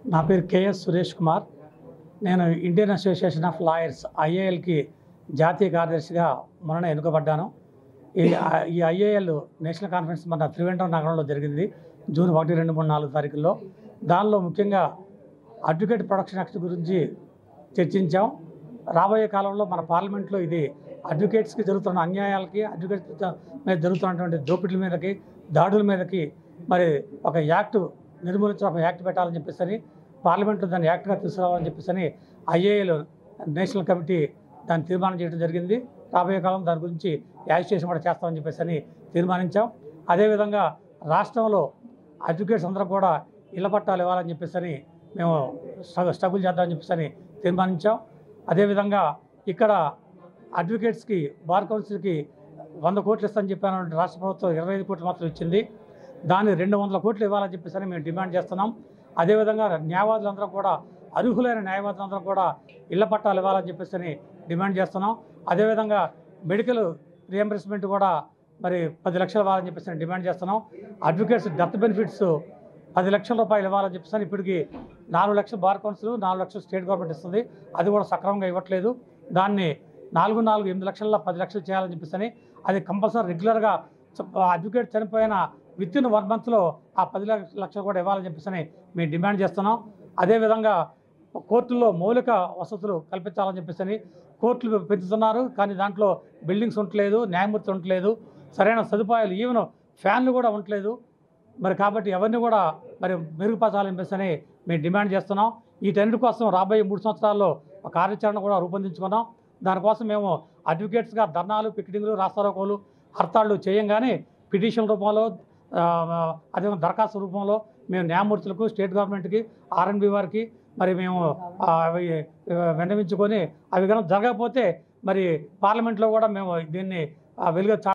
నా పేరు కేఎస్ సురేష్ కుమార్ నేను ఇండియన్ అసోసియేషన్ ఆఫ్ లాయర్స్ ఐఏఎల్కి జాతీయ కార్యదర్శిగా మొన్న ఎన్నుకోబడ్డాను ఈ ఈ ఐఏఎల్ నేషనల్ కాన్ఫరెన్స్ మన త్రివేంద్రం నగరంలో జరిగింది జూన్ ఒకటి రెండు మూడు నాలుగు తారీఖుల్లో దానిలో ముఖ్యంగా అడ్వకేట్ ప్రొడక్షన్ యాక్ట్ గురించి చర్చించాం రాబోయే కాలంలో మన పార్లమెంట్లో ఇది అడ్వకేట్స్కి జరుగుతున్న అన్యాయాలకి అడ్వకేట్స్ మీద జరుగుతున్నటువంటి దోపిడీల మీదకి దాడుల మీదకి మరి ఒక యాక్ట్ నిర్మూలించిన ఒక యాక్ట్ పెట్టాలని చెప్పేసి పార్లమెంట్లో దాన్ని యాక్ట్గా తీసుకురావాలని చెప్పేసి ఐఏఎల్ నేషనల్ కమిటీ దాన్ని తీర్మానం చేయడం జరిగింది రాబోయే కాలం దాని గురించి యాజిటేషన్ కూడా చేస్తామని చెప్పేసి తీర్మానించాం అదేవిధంగా రాష్ట్రంలో అడ్వకేట్స్ అందరూ కూడా ఇళ్ల పట్టాలు ఇవ్వాలని చెప్పేసి మేము స్ట్రగుల్ స్ట్రగుల్ చేద్దామని చెప్పేసి తీర్మానించాం అదేవిధంగా ఇక్కడ అడ్వకేట్స్కి బార్ కౌన్సిల్కి వంద కోట్లు ఇస్తామని చెప్పాను రాష్ట్ర ప్రభుత్వం ఇరవై ఐదు కోట్లు మాత్రం ఇచ్చింది దాన్ని రెండు వందల కోట్లు ఇవ్వాలని చెప్పేసి మేము డిమాండ్ చేస్తున్నాం అదేవిధంగా న్యాయవాదులందరూ కూడా అర్హులైన న్యాయవాదులందరూ కూడా ఇళ్ల పట్టాలు ఇవ్వాలని చెప్పేసి డిమాండ్ చేస్తున్నాం అదేవిధంగా మెడికల్ రియంబర్స్మెంట్ కూడా మరి పది లక్షలు ఇవ్వాలని చెప్పేసి డిమాండ్ చేస్తున్నాం అడ్వకేట్స్ డెత్ బెనిఫిట్స్ పది లక్షల రూపాయలు ఇవ్వాలని చెప్పేసి ఇప్పటికి నాలుగు లక్షలు బార్ కౌన్సిల్ నాలుగు లక్షలు స్టేట్ గవర్నమెంట్ ఇస్తుంది అది కూడా సక్రమంగా ఇవ్వట్లేదు దాన్ని నాలుగు నాలుగు ఎనిమిది లక్షల పది లక్షలు చేయాలని చెప్పేసి అది కంపల్సరీ రెగ్యులర్గా అడ్వకేట్ చనిపోయిన విత్ ఇన్ వన్ మంత్లో ఆ పది లక్ష- లక్షలు కూడా ఇవ్వాలని చెప్పేసి మేము డిమాండ్ చేస్తున్నాం అదేవిధంగా కోర్టుల్లో మౌలిక వసతులు కల్పించాలని చెప్పేసి కోర్టులు పెంచుతున్నారు కానీ దాంట్లో బిల్డింగ్స్ ఉండట్లేదు న్యాయమూర్తి ఉండట్లేదు సరైన సదుపాయాలు ఈవెన్ ఫ్యాన్లు కూడా ఉండట్లేదు మరి కాబట్టి ఎవరిని కూడా మరి మెరుగుపరచాలని చెప్పేసి మేము డిమాండ్ చేస్తున్నాం వీటన్నిటి కోసం రాబోయే మూడు సంవత్సరాల్లో ఒక కార్యాచరణ కూడా రూపొందించుకున్నాం దానికోసం మేము అడ్వకేట్స్గా ధర్నాలు పికెటింగ్లు రాస్తారోకోలు హర్తాళ్ళు చేయంగానే పిటిషన్ రూపంలో ఆ, అదే దరఖాస్తు రూపంలో మేము న్యాయమూర్తులకు స్టేట్ గవర్నమెంట్కి ఆర్ఎన్బి వారికి మరి మేము ఆ, అవి విన్నవించుకొని అవి కనుక జరగకపోతే మరి పార్లమెంట్లో కూడా మేము దీన్ని వెలుగు